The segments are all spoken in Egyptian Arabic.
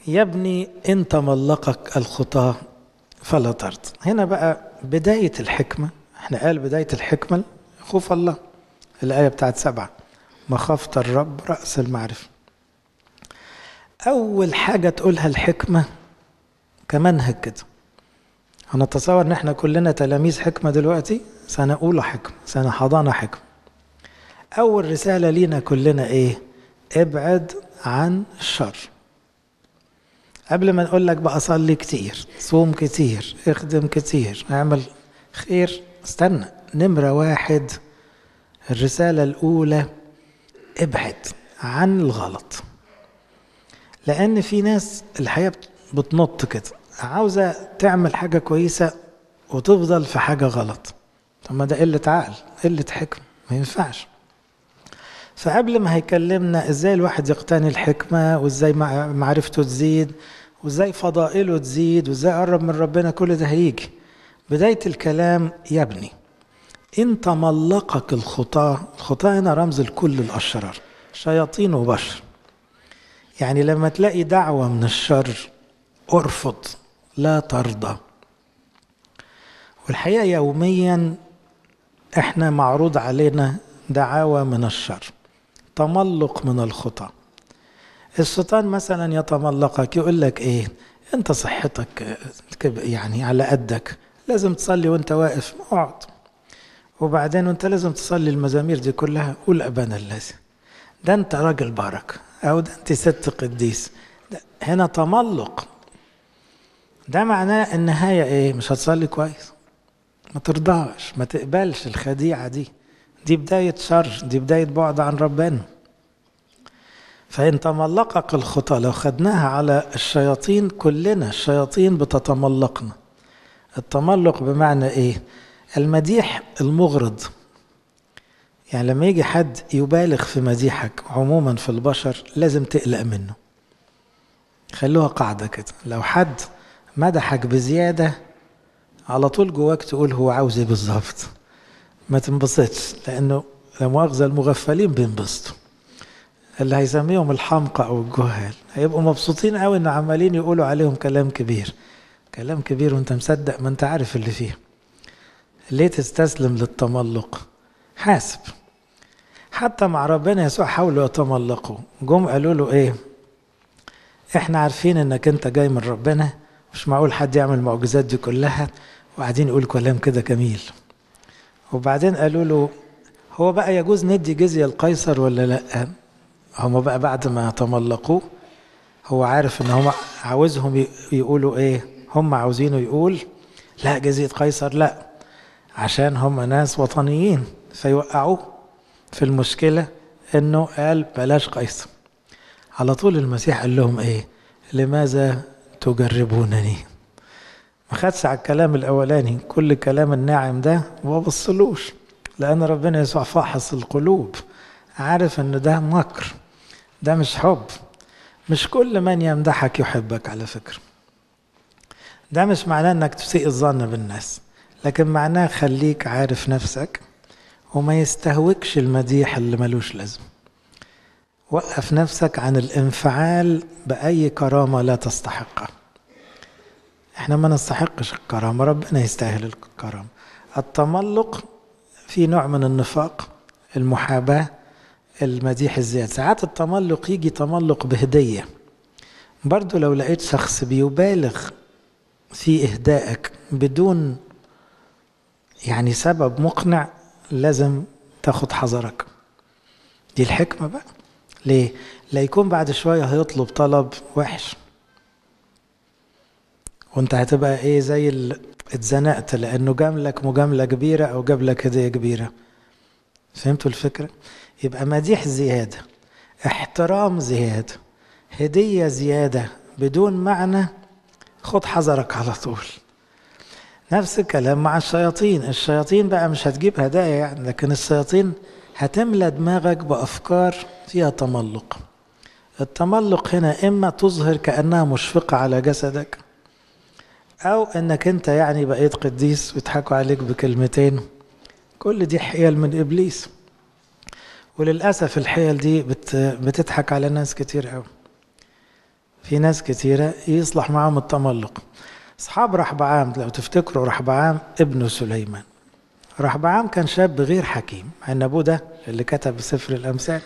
يا ابني إن تملقك الخطاة فلا ترض هنا بقى بداية الحكمة احنا قال بداية الحكمة خوف الله الآية بتاعت سبعة مخافة الرب رأس المعرفة أول حاجة تقولها الحكمة كمنهج كده هنتصور ان احنا كلنا تلاميذ حكمة دلوقتي سنة أولى حكمة سنة حضانة حكمة أول رسالة لينا كلنا إيه؟ ابعد عن الشر قبل ما نقول لك بقى صلي كتير صوم كتير اخدم كتير اعمل خير استنى نمرة واحد الرسالة الأولى ابعد عن الغلط لأن في ناس الحياة بتنط كده عاوزة تعمل حاجة كويسة وتفضل في حاجة غلط طب ما ده قلة عقل قلة حكم ما ينفعش فقبل ما هيكلمنا ازاي الواحد يقتني الحكمة وازاي معرفته تزيد وازاي فضائله تزيد وازاي يقرب من ربنا كل ده هيجي بداية الكلام يا ابني إن تملقك الخطاة الخطاة هنا رمز لكل الأشرار شياطين وبشر يعني لما تلاقي دعوة من الشر ارفض لا ترضى والحقيقة يوميا احنا معروض علينا دعاوى من الشر تملق من الخطى الشيطان مثلا يتملقك يقول لك ايه انت صحتك يعني على قدك لازم تصلي وانت واقف اقعد وبعدين وانت لازم تصلي المزامير دي كلها قول ابانا الذي ده انت راجل بركه او ده انت ست قديس هنا تملق ده معناه النهايه ايه مش هتصلي كويس ما ترضاش ما تقبلش الخديعه دي دي بدايه شر دي بدايه بعد عن ربنا فإن تملقك الخطى لو خدناها على الشياطين كلنا الشياطين بتتملقنا التملق بمعنى ايه المديح المغرض يعني لما يجي حد يبالغ في مديحك عموما في البشر لازم تقلق منه خلوها قاعدة كده لو حد مدحك بزيادة على طول جواك تقول هو عاوز ايه بالظبط ما تنبسطش لانه لا مؤاخذة المغفلين بينبسطوا اللي هيسميهم الحمقى او الجهال هيبقوا مبسوطين قوي ان عمالين يقولوا عليهم كلام كبير كلام كبير وانت مصدق ما انت عارف اللي فيه ليه تستسلم للتملق حاسب حتى مع ربنا يسوع حاولوا يتملقوا جم قالوا له ايه احنا عارفين انك انت جاي من ربنا مش معقول حد يعمل المعجزات دي كلها وقاعدين يقول كلام كده جميل وبعدين قالوا له هو بقى يجوز ندي جزية القيصر ولا لا هم بقى بعد ما تملقوه هو عارف ان هم عاوزهم يقولوا ايه هم عاوزينه يقول لا جزية قيصر لا عشان هم ناس وطنيين فيوقعوه في المشكلة انه قال بلاش قيصر على طول المسيح قال لهم ايه لماذا تجربونني ما خدش على الكلام الاولاني كل الكلام الناعم ده ما بصلوش لان ربنا يسوع فاحص القلوب عارف ان ده مكر ده مش حب مش كل من يمدحك يحبك على فكرة ده مش معناه انك تسيء الظن بالناس لكن معناه خليك عارف نفسك وما يستهوكش المديح اللي ملوش لازم وقف نفسك عن الانفعال بأي كرامة لا تستحقها احنا ما نستحقش الكرامة ربنا يستاهل الكرامة التملق في نوع من النفاق المحاباة المديح الزيادة ساعات التملق يجي تملق بهدية برضو لو لقيت شخص بيبالغ في إهدائك بدون يعني سبب مقنع لازم تاخد حذرك دي الحكمة بقى ليه؟ لا يكون بعد شوية هيطلب طلب وحش وانت هتبقى ايه زي ال... اتزنقت لانه جاملك مجاملة كبيرة او جاب لك هدية كبيرة فهمتوا الفكرة؟ يبقى مديح زيادة احترام زيادة هدية زيادة بدون معنى خد حذرك على طول نفس الكلام مع الشياطين الشياطين بقى مش هتجيب هدايا يعني لكن الشياطين هتملى دماغك بأفكار فيها تملق التملق هنا إما تظهر كأنها مشفقة على جسدك أو إنك أنت يعني بقيت قديس ويضحكوا عليك بكلمتين كل دي حيل من إبليس وللأسف الحيل دي بت بتضحك على ناس كتير قوي في ناس كتيرة يصلح معاهم التملق أصحاب رحبعام لو تفتكروا رحبعام ابن سليمان رحبعام كان شاب غير حكيم مع ان ابوه ده اللي كتب سفر الامثال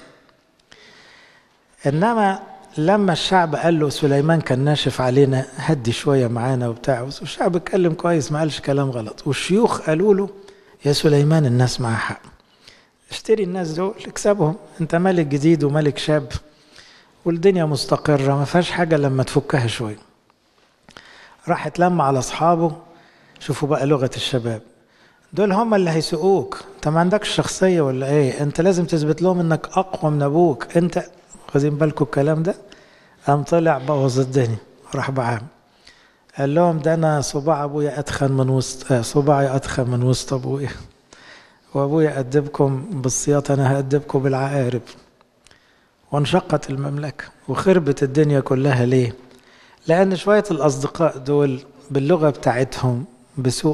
انما لما الشعب قال له سليمان كان ناشف علينا هدي شويه معانا وبتاع والشعب اتكلم كويس ما قالش كلام غلط والشيوخ قالوا له يا سليمان الناس معاها حق اشتري الناس دول اكسبهم انت ملك جديد وملك شاب والدنيا مستقرة ما فيهاش حاجة لما تفكها شوية راح اتلم على أصحابه شوفوا بقى لغة الشباب دول هم اللي هيسوقوك انت ما عندكش شخصية ولا ايه انت لازم تثبت لهم انك اقوى من ابوك انت واخدين بالكم الكلام ده قام طلع بوظ الدنيا راح بعام قال لهم ده انا صباع ابويا اتخن من وسط صباعي اتخن من وسط ابويا وابويا ادبكم بالسياط انا هادبكم بالعقارب وانشقت المملكه وخربت الدنيا كلها ليه لان شويه الاصدقاء دول باللغه بتاعتهم بسوء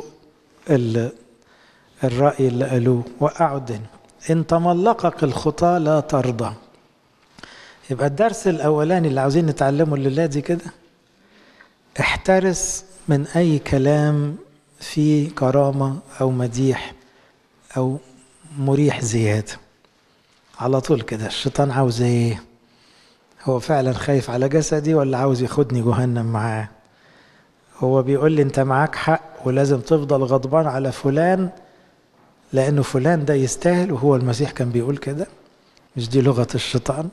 الراي اللي قالوه وقعوا الدنيا ان تملقك الخطى لا ترضى يبقى الدرس الاولاني اللي عاوزين نتعلمه الليله دي كده احترس من اي كلام فيه كرامه او مديح او مريح زياده على طول كده الشيطان عاوز ايه هو فعلا خايف على جسدي ولا عاوز ياخدني جهنم معاه هو بيقول لي انت معاك حق ولازم تفضل غضبان على فلان لانه فلان ده يستاهل وهو المسيح كان بيقول كده مش دي لغه الشيطان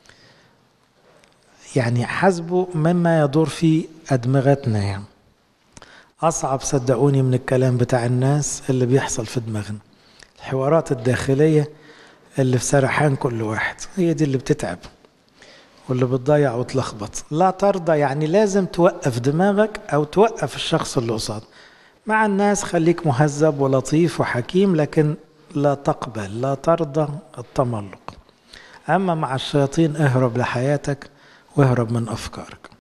يعني حسبوا مما يدور في ادمغتنا يعني اصعب صدقوني من الكلام بتاع الناس اللي بيحصل في دماغنا الحوارات الداخليه اللي في سرحان كل واحد هي دي اللي بتتعب واللي بتضيع وتلخبط لا ترضى يعني لازم توقف دماغك او توقف الشخص اللي قصاد مع الناس خليك مهذب ولطيف وحكيم لكن لا تقبل لا ترضى التملق اما مع الشياطين اهرب لحياتك واهرب من افكارك